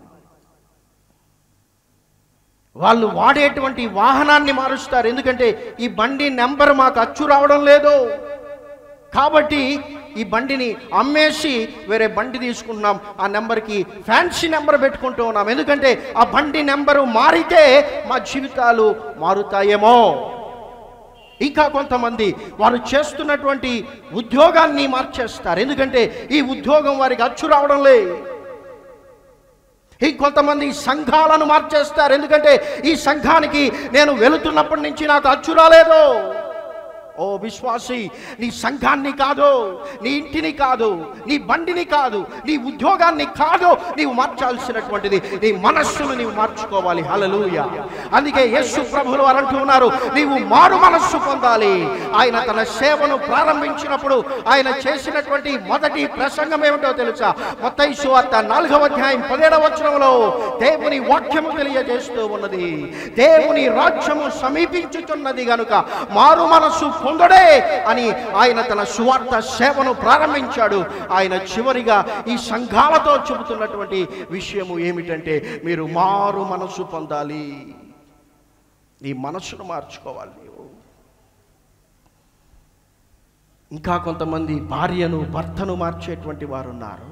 వాళ్ళు వాడేటువంటి వాహనాన్ని మారుస్తారు ఎందుకంటే ఈ బండి నెంబర్ మాకు అచ్చు రావడం లేదు కాబట్టి ఈ బండిని అమ్మేసి వేరే బండి తీసుకుంటున్నాం ఆ నెంబర్కి ఫ్యాన్సీ నెంబర్ పెట్టుకుంటూ ఉన్నాం ఎందుకంటే ఆ బండి నెంబరు మారితే మా జీవితాలు మారుతాయేమో ఇంకా కొంతమంది వారు చేస్తున్నటువంటి ఉద్యోగాన్ని మార్చేస్తారు ఎందుకంటే ఈ ఉద్యోగం వారికి అచ్చు రావడం లే ఇంకొంతమంది సంఘాలను మార్చేస్తారు ఎందుకంటే ఈ సంఘానికి నేను వెళుతున్నప్పటి నుంచి నాకు అచ్చు రాలేదు ఓ విశ్వాసి నీ సంఘాన్ని కాదు నీ ఇంటిని కాదు నీ బండిని కాదు నీ ఉద్యోగాన్ని కాదు నీవు మార్చాల్సినటువంటిది నీ మనస్సును నీవు మార్చుకోవాలి హలలుయ అందుకే యేసు ప్రభులు వారు అంటూ ఉన్నారు నీవు మారు మనస్సు పొందాలి ఆయన తన సేవను ప్రారంభించినప్పుడు ఆయన చేసినటువంటి మొదటి ప్రసంగం ఏమిటో తెలుసా మొత్తయి సువార్త నాలుగవ అధ్యాయం పదిహేడవ వచనంలో దేవుని వాక్యము తెలియజేస్తూ ఉన్నది దేవుని రాజ్యము సమీపించుతున్నది గనుక మారు మనస్సు పొందడే అని ఆయన తన సువార్త సేవను ప్రారంభించాడు ఆయన చివరిగా ఈ సంఘాలతో చెబుతున్నటువంటి విషయము ఏమిటంటే మీరు మారు మనస్సు పొందాలి నీ మనస్సును మార్చుకోవాలి నీవు ఇంకా కొంతమంది భార్యను భర్తను మార్చేటువంటి వారు ఉన్నారు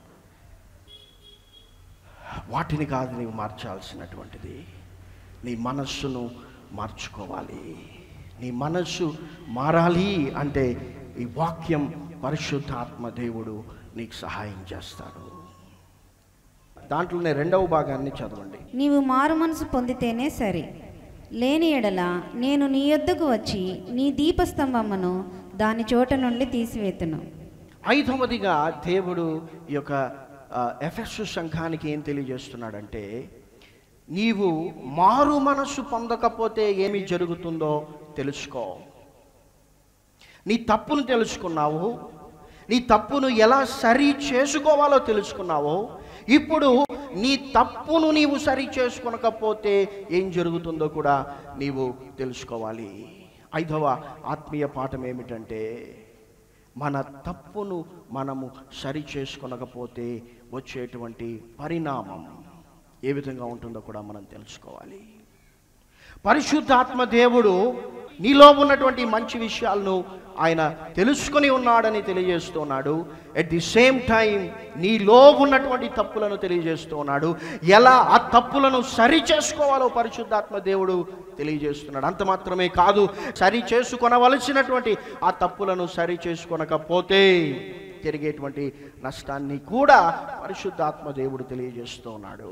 వాటిని కాదు నీవు మార్చాల్సినటువంటిది నీ మనస్సును మార్చుకోవాలి నీ మనస్సు మారాలి అంటే ఈ వాక్యం పరిశుద్ధాత్మ దేవుడు నీకు సహాయం చేస్తాడు దాంట్లోనే రెండవ భాగాన్ని చదవండి నీవు మారు మనసు పొందితేనే సరి లేని ఎడల నేను నీ యొద్దకు వచ్చి నీ దీపస్తంభమును దాని చోట నుండి తీసివేతును ఐదవదిగా దేవుడు ఈ యొక్క ఎఫెస్ సంఘానికి ఏం తెలియజేస్తున్నాడంటే నీవు మారు మనస్సు పొందకపోతే ఏమి జరుగుతుందో తెలుసుకో నీ తప్పును తెలుసుకున్నావు నీ తప్పును ఎలా సరి చేసుకోవాలో తెలుసుకున్నావు ఇప్పుడు నీ తప్పును నీవు సరి చేసుకొనకపోతే ఏం జరుగుతుందో కూడా నీవు తెలుసుకోవాలి ఐదవ ఆత్మీయ పాఠం ఏమిటంటే మన తప్పును మనము సరి చేసుకొనకపోతే వచ్చేటువంటి పరిణామం ఏ విధంగా ఉంటుందో కూడా మనం తెలుసుకోవాలి పరిశుద్ధాత్మ దేవుడు నీలో ఉన్నటువంటి మంచి విషయాలను ఆయన తెలుసుకొని ఉన్నాడని తెలియజేస్తున్నాడు ఎట్ ది సేమ్ టైం నీలో ఉన్నటువంటి తప్పులను తెలియజేస్తున్నాడు ఎలా ఆ తప్పులను సరి చేసుకోవాలో పరిశుద్ధాత్మ దేవుడు తెలియజేస్తున్నాడు అంత మాత్రమే కాదు సరి చేసుకొనవలసినటువంటి ఆ తప్పులను సరి చేసుకొనకపోతే జరిగేటువంటి నష్టాన్ని కూడా పరిశుద్ధాత్మ దేవుడు తెలియజేస్తున్నాడు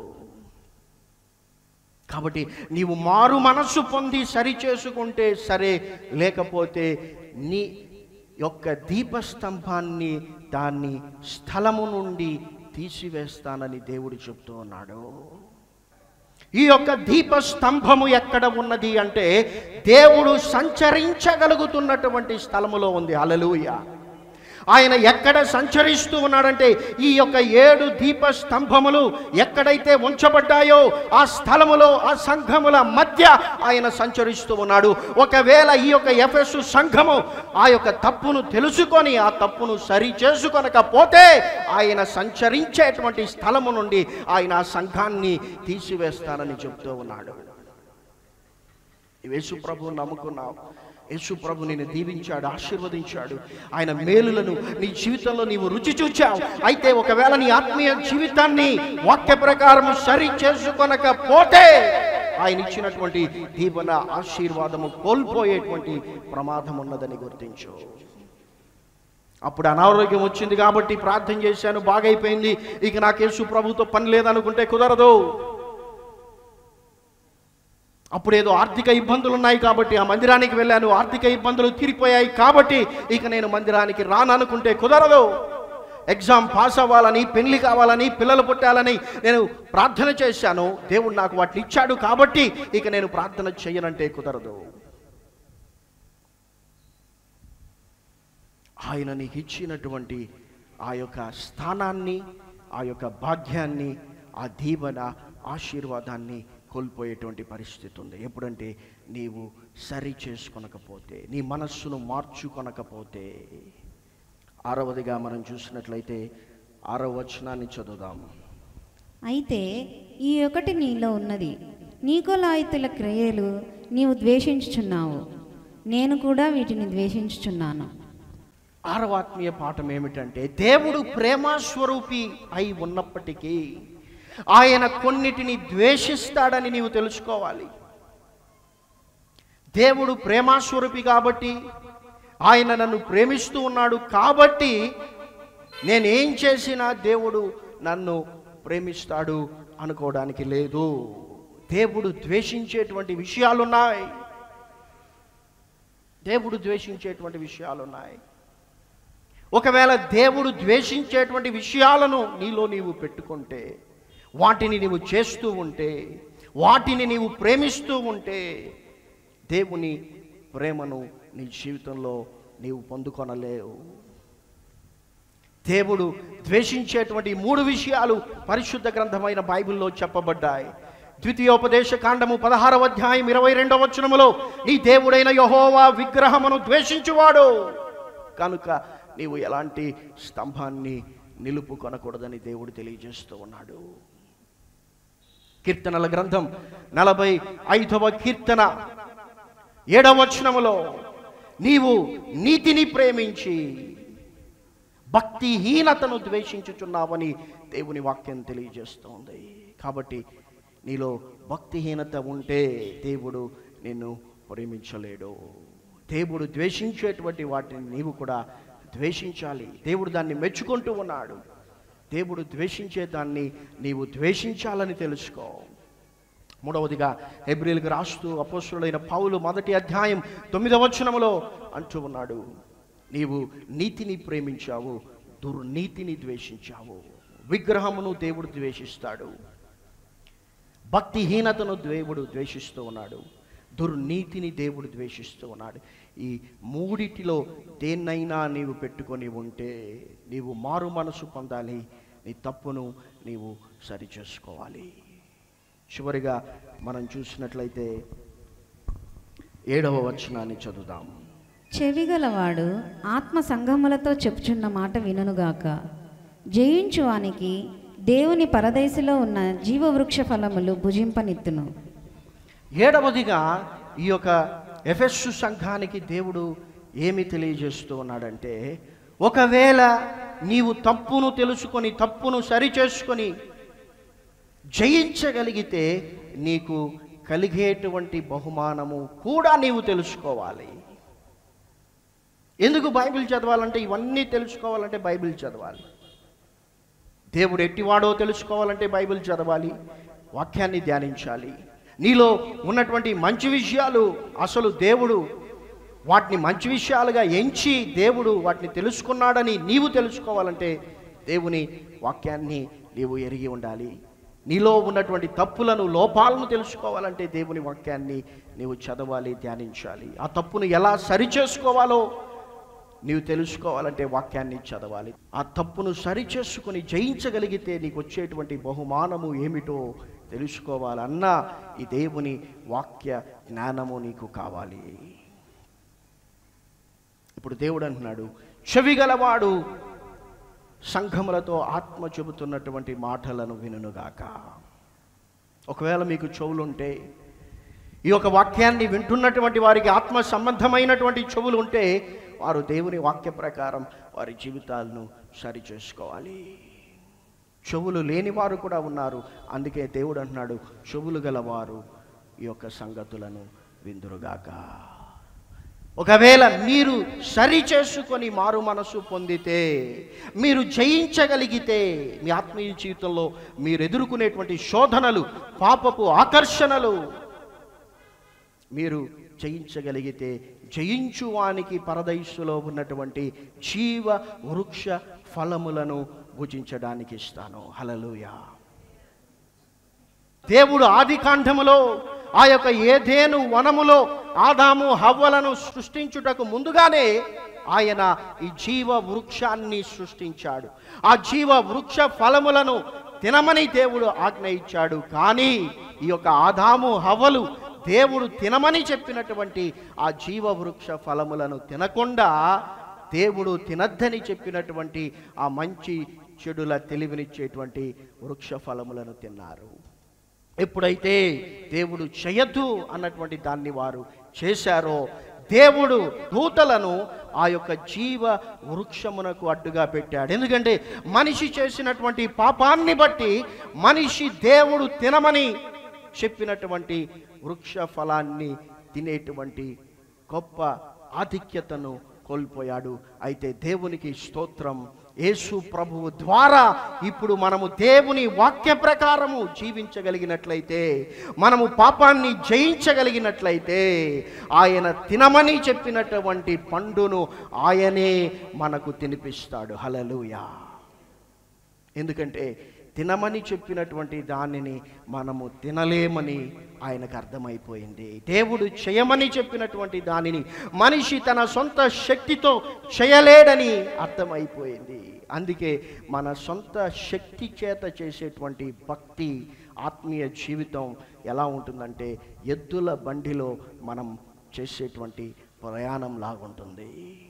కాబట్టి నీవు మారు మనస్సు పొంది సరి చేసుకుంటే సరే లేకపోతే నీ యొక్క దీపస్తంభాన్ని దాన్ని స్థలము నుండి తీసివేస్తానని దేవుడు చెప్తూ ఉన్నాడు ఈ యొక్క దీపస్తంభము ఎక్కడ ఉన్నది అంటే దేవుడు సంచరించగలుగుతున్నటువంటి స్థలములో ఉంది అలలుయ ఆయన ఎక్కడ సంచరిస్తూ ఉన్నాడంటే ఈ యొక్క ఏడు దీప స్తంభములు ఎక్కడైతే ఉంచబడ్డాయో ఆ స్థలములో ఆ సంఘముల మధ్య ఆయన సంచరిస్తూ ఉన్నాడు ఒకవేళ ఈ యొక్క ఎఫెస్ సంఘము ఆ యొక్క తప్పును తెలుసుకొని ఆ తప్పును సరి చేసుకొనకపోతే ఆయన సంచరించేటువంటి స్థలము నుండి ఆయన ఆ సంఘాన్ని తీసివేస్తానని చెప్తూ ఉన్నాడు యేసు ప్రభు నమ్ముకున్నావు యేసు ప్రభు నిన్ను దీవించాడు ఆశీర్వదించాడు ఆయన మేలులను నీ జీవితంలో నీవు రుచి చూచావు అయితే ఒకవేళ నీ ఆత్మీయ జీవితాన్ని వాక్య ప్రకారం సరి చేసుకొనకపోతే ఆయన ఇచ్చినటువంటి దీవెన ఆశీర్వాదము కోల్పోయేటువంటి ప్రమాదం ఉన్నదని గుర్తించు అప్పుడు అనారోగ్యం వచ్చింది కాబట్టి ప్రార్థన చేశాను బాగైపోయింది ఇక నాకు యేసు ప్రభుతో పని లేదనుకుంటే కుదరదు అప్పుడు ఏదో ఆర్థిక ఇబ్బందులు ఉన్నాయి కాబట్టి ఆ మందిరానికి వెళ్ళాను ఆర్థిక ఇబ్బందులు తీరిపోయాయి కాబట్టి ఇక నేను మందిరానికి రాననుకుంటే కుదరదు ఎగ్జామ్ పాస్ అవ్వాలని పెళ్లి కావాలని పిల్లలు పుట్టాలని నేను ప్రార్థన చేశాను దేవుడు నాకు వాటిని ఇచ్చాడు కాబట్టి ఇక నేను ప్రార్థన చేయనంటే కుదరదు ఆయన నీకు ఇచ్చినటువంటి ఆ యొక్క స్థానాన్ని ఆ యొక్క భాగ్యాన్ని ఆ దీవెన ఆశీర్వాదాన్ని కోల్పోయేటువంటి పరిస్థితి ఉంది ఎప్పుడంటే నీవు సరి చేసుకొనకపోతే నీ మనస్సును మార్చుకొనకపోతే ఆరవదిగా మనం చూసినట్లయితే ఆరవ వచనాన్ని చదువుదాం అయితే ఈ ఒకటి నీలో ఉన్నది నీకోలాయితుల క్రియలు నీవు ద్వేషించుచున్నావు నేను కూడా వీటిని ద్వేషించుచున్నాను ఆరవ ఆత్మీయ పాఠం ఏమిటంటే దేవుడు ప్రేమస్వరూపి అయి ఉన్నప్పటికీ ఆయన కొన్నిటిని ద్వేషిస్తాడని నీవు తెలుసుకోవాలి దేవుడు ప్రేమాస్వరూపి కాబట్టి ఆయన నన్ను ప్రేమిస్తూ ఉన్నాడు కాబట్టి నేనేం చేసినా దేవుడు నన్ను ప్రేమిస్తాడు అనుకోవడానికి లేదు దేవుడు ద్వేషించేటువంటి విషయాలున్నాయి దేవుడు ద్వేషించేటువంటి విషయాలున్నాయి ఒకవేళ దేవుడు ద్వేషించేటువంటి విషయాలను నీలో నీవు పెట్టుకుంటే వాటిని నీవు చేస్తూ ఉంటే వాటిని నీవు ప్రేమిస్తూ ఉంటే దేవుని ప్రేమను నీ జీవితంలో నీవు పొందుకొనలేవు దేవుడు ద్వేషించేటువంటి మూడు విషయాలు పరిశుద్ధ గ్రంథమైన బైబిల్లో చెప్పబడ్డాయి ద్వితీయోపదేశ కాండము పదహారవ అధ్యాయం ఇరవై రెండవ వచనములో నీ దేవుడైన యహోవా విగ్రహమును ద్వేషించువాడు కనుక నీవు ఎలాంటి స్తంభాన్ని నిలుపుకొనకూడదని దేవుడు తెలియజేస్తూ ఉన్నాడు కీర్తనల గ్రంథం నలభై ఐదవ కీర్తన ఏడవ వచనములో నీవు నీతిని ప్రేమించి భక్తిహీనతను ద్వేషించుచున్నావని దేవుని వాక్యం తెలియజేస్తోంది కాబట్టి నీలో భక్తిహీనత ఉంటే దేవుడు నిన్ను ప్రేమించలేడు దేవుడు ద్వేషించేటువంటి వాటిని నీవు కూడా ద్వేషించాలి దేవుడు దాన్ని మెచ్చుకుంటూ ఉన్నాడు దేవుడు ద్వేషించే దాన్ని నీవు ద్వేషించాలని తెలుసుకో మూడవదిగా ఎబ్రిల్కి రాస్తూ అపోస్తుడైన పౌలు మొదటి అధ్యాయం తొమ్మిదవ వచనములో అంటూ ఉన్నాడు నీవు నీతిని ప్రేమించావు దుర్నీతిని ద్వేషించావు విగ్రహమును దేవుడు ద్వేషిస్తాడు భక్తిహీనతను దేవుడు ద్వేషిస్తూ ఉన్నాడు దుర్నీతిని దేవుడు ద్వేషిస్తూ ఉన్నాడు ఈ మూడిటిలో దేన్నైనా నీవు పెట్టుకొని ఉంటే నీవు మారు మనసు పొందాలి నీ తప్పును నీవు సరి చేసుకోవాలి చివరిగా మనం చూసినట్లయితే ఏడవ వచనాన్ని చదువుదాం చెవిగలవాడు ఆత్మ సంగములతో చెప్పుచున్న మాట వినుగాక జయించువానికి దేవుని పరదేశిలో ఉన్న జీవవృక్ష ఫలములు భుజింపనిత్తును ఏడవదిగా ఈ యొక్క ఎఫెస్సు సంఘానికి దేవుడు ఏమి తెలియజేస్తూ ఉన్నాడంటే ఒకవేళ నీవు తప్పును తెలుసుకొని తప్పును సరిచేసుకొని జయించగలిగితే నీకు కలిగేటువంటి బహుమానము కూడా నీవు తెలుసుకోవాలి ఎందుకు బైబిల్ చదవాలంటే ఇవన్నీ తెలుసుకోవాలంటే బైబిల్ చదవాలి దేవుడు ఎట్టివాడో తెలుసుకోవాలంటే బైబిల్ చదవాలి వాక్యాన్ని ధ్యానించాలి నీలో ఉన్నటువంటి మంచి విషయాలు అసలు దేవుడు వాటిని మంచి విషయాలుగా ఎంచి దేవుడు వాటిని తెలుసుకున్నాడని నీవు తెలుసుకోవాలంటే దేవుని వాక్యాన్ని నీవు ఎరిగి ఉండాలి నీలో ఉన్నటువంటి తప్పులను లోపాలను తెలుసుకోవాలంటే దేవుని వాక్యాన్ని నీవు చదవాలి ధ్యానించాలి ఆ తప్పును ఎలా సరిచేసుకోవాలో నీవు తెలుసుకోవాలంటే వాక్యాన్ని చదవాలి ఆ తప్పును సరిచేసుకొని జయించగలిగితే నీకు వచ్చేటువంటి బహుమానము ఏమిటో తెలుసుకోవాలన్నా ఈ దేవుని వాక్య జ్ఞానము నీకు కావాలి ఇప్పుడు దేవుడు అంటున్నాడు చెవిగలవాడు సంఘములతో ఆత్మ చెబుతున్నటువంటి మాటలను వినుగాక ఒకవేళ మీకు చెవులుంటే ఈ యొక్క వాక్యాన్ని వింటున్నటువంటి వారికి ఆత్మ సంబంధమైనటువంటి చెవులు ఉంటే వారు దేవుని వాక్య ప్రకారం వారి జీవితాలను సరి చేసుకోవాలి చెవులు లేని వారు కూడా ఉన్నారు అందుకే దేవుడు అంటున్నాడు చెవులు గలవారు ఈ యొక్క సంగతులను విందురుగాక ఒకవేళ మీరు సరి చేసుకొని మారు మనసు పొందితే మీరు జయించగలిగితే మీ ఆత్మీయ జీవితంలో మీరు ఎదుర్కొనేటువంటి శోధనలు పాపపు ఆకర్షణలు మీరు జయించగలిగితే జయించువానికి పరదైస్సులో ఉన్నటువంటి జీవ వృక్ష ఫలములను భుజించడానికి ఇస్తాను హలలుయా దేవుడు ఆది కాండములో ఆ యొక్క ఏదేను వనములో ఆదాము హవ్వలను సృష్టించుటకు ముందుగానే ఆయన ఈ జీవ వృక్షాన్ని సృష్టించాడు ఆ జీవ వృక్ష ఫలములను తినమని దేవుడు ఆజ్ఞ ఇచ్చాడు కానీ ఈ యొక్క ఆదాము హవ్వలు దేవుడు తినమని చెప్పినటువంటి ఆ జీవ వృక్ష ఫలములను తినకుండా దేవుడు తినద్దని చెప్పినటువంటి ఆ మంచి చెడుల తెలివినిచ్చేటువంటి వృక్ష ఫలములను తిన్నారు ఎప్పుడైతే దేవుడు చేయొద్దు అన్నటువంటి దాన్ని వారు చేశారో దేవుడు దూతలను ఆ యొక్క జీవ వృక్షమునకు అడ్డుగా పెట్టాడు ఎందుకంటే మనిషి చేసినటువంటి పాపాన్ని బట్టి మనిషి దేవుడు తినమని చెప్పినటువంటి వృక్ష ఫలాన్ని తినేటువంటి గొప్ప ఆధిక్యతను కోల్పోయాడు అయితే దేవునికి స్తోత్రం యేసు ప్రభువు ద్వారా ఇప్పుడు మనము దేవుని వాక్య ప్రకారము జీవించగలిగినట్లయితే మనము పాపాన్ని జయించగలిగినట్లయితే ఆయన తినమని చెప్పినటువంటి పండును ఆయనే మనకు తినిపిస్తాడు హలలుయా ఎందుకంటే తినమని చెప్పినటువంటి దానిని మనము తినలేమని ఆయనకు అర్థమైపోయింది దేవుడు చేయమని చెప్పినటువంటి దానిని మనిషి తన సొంత శక్తితో చేయలేడని అర్థమైపోయింది అందుకే మన సొంత శక్తి చేత చేసేటువంటి భక్తి ఆత్మీయ జీవితం ఎలా ఉంటుందంటే ఎద్దుల బండిలో మనం చేసేటువంటి ప్రయాణం లాగుంటుంది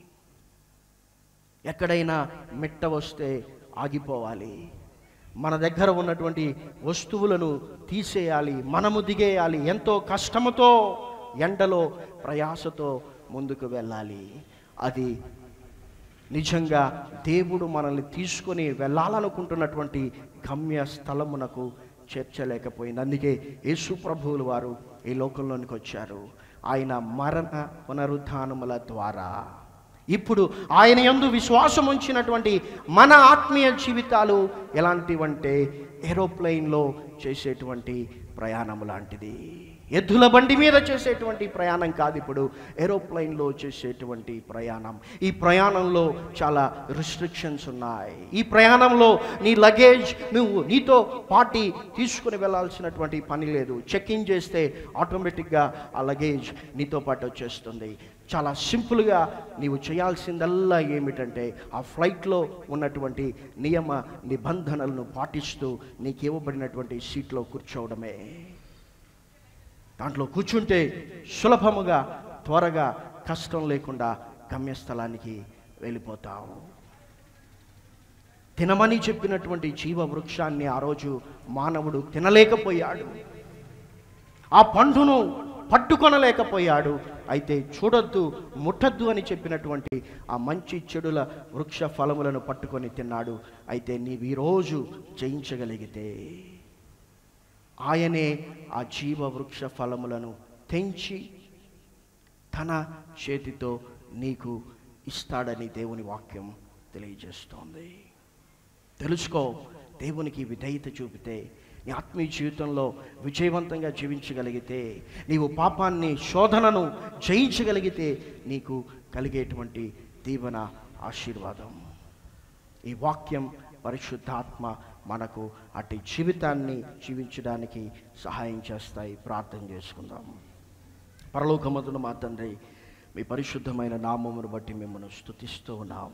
ఎక్కడైనా మిట్ట వస్తే ఆగిపోవాలి మన దగ్గర ఉన్నటువంటి వస్తువులను తీసేయాలి మనము దిగేయాలి ఎంతో కష్టముతో ఎండలో ప్రయాసతో ముందుకు వెళ్ళాలి అది నిజంగా దేవుడు మనల్ని తీసుకొని వెళ్ళాలనుకుంటున్నటువంటి గమ్య స్థలమునకు చేర్చలేకపోయింది అందుకే యేసు ప్రభువులు వారు ఈ లోకంలోనికి వచ్చారు ఆయన మరణ పునరుద్ధానముల ద్వారా ఇప్పుడు ఆయన యందు విశ్వాసం ఉంచినటువంటి మన ఆత్మీయ జీవితాలు ఎలాంటివంటే ఏరోప్లెయిన్లో చేసేటువంటి ప్రయాణం లాంటిది ఎద్దుల బండి మీద చేసేటువంటి ప్రయాణం కాదు ఇప్పుడు ఏరోప్లెయిన్లో చేసేటువంటి ప్రయాణం ఈ ప్రయాణంలో చాలా రిస్ట్రిక్షన్స్ ఉన్నాయి ఈ ప్రయాణంలో నీ లగేజ్ నువ్వు నీతో పాటి తీసుకుని వెళ్ళాల్సినటువంటి పని లేదు చెక్ ఇన్ చేస్తే ఆటోమేటిక్గా ఆ లగేజ్ నీతో పాటు వచ్చేస్తుంది చాలా సింపుల్గా నీవు చేయాల్సిందల్లా ఏమిటంటే ఆ ఫ్లైట్లో ఉన్నటువంటి నియమ నిబంధనలను పాటిస్తూ నీకు ఇవ్వబడినటువంటి సీట్లో కూర్చోవడమే దాంట్లో కూర్చుంటే సులభముగా త్వరగా కష్టం లేకుండా గమ్యస్థలానికి వెళ్ళిపోతావు తినమని చెప్పినటువంటి జీవ వృక్షాన్ని ఆ రోజు మానవుడు తినలేకపోయాడు ఆ పండును పట్టుకొనలేకపోయాడు అయితే చూడొద్దు ముట్టద్దు అని చెప్పినటువంటి ఆ మంచి చెడుల వృక్ష ఫలములను పట్టుకొని తిన్నాడు అయితే నీవు ఈరోజు జయించగలిగితే ఆయనే ఆ జీవ వృక్ష ఫలములను తెంచి తన చేతితో నీకు ఇస్తాడని దేవుని వాక్యం తెలియజేస్తోంది తెలుసుకో దేవునికి విధేయత చూపితే నీ ఆత్మీయ జీవితంలో విజయవంతంగా జీవించగలిగితే నీవు పాపాన్ని శోధనను జయించగలిగితే నీకు కలిగేటువంటి దీవెన ఆశీర్వాదం ఈ వాక్యం పరిశుద్ధాత్మ మనకు అటు జీవితాన్ని జీవించడానికి సహాయం చేస్తాయి ప్రార్థన చేసుకుందాం పరలోకమతుడు మా తండ్రి మీ పరిశుద్ధమైన నామమును బట్టి మిమ్మల్ని స్తుతిస్తూ ఉన్నాం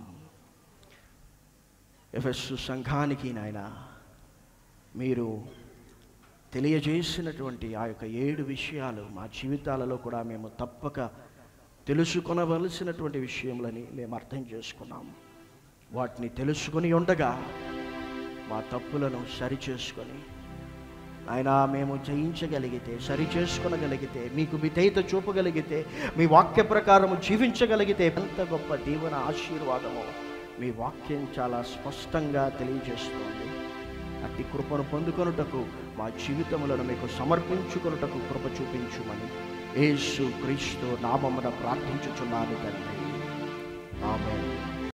ఎఫెస్సు సంఘానికి నాయన మీరు తెలియజేసినటువంటి ఆ యొక్క ఏడు విషయాలు మా జీవితాలలో కూడా మేము తప్పక తెలుసుకొనవలసినటువంటి విషయములని మేము అర్థం చేసుకున్నాం వాటిని తెలుసుకొని ఉండగా మా తప్పులను సరిచేసుకొని ఆయన మేము జయించగలిగితే సరి చేసుకొనగలిగితే మీకు విధేయత చూపగలిగితే మీ వాక్య ప్రకారము జీవించగలిగితే ఎంత గొప్ప దీవెన ఆశీర్వాదము మీ వాక్యం చాలా స్పష్టంగా తెలియజేస్తుంది అట్టి కృపను పొందుకొనుటకు మా జీవితములను మీకు సమర్పించుకొనుటకు కృప చూపించుమని యేసు క్రీస్తు నామమున ప్రార్థించుచున్నాను తండ్రి ఆమె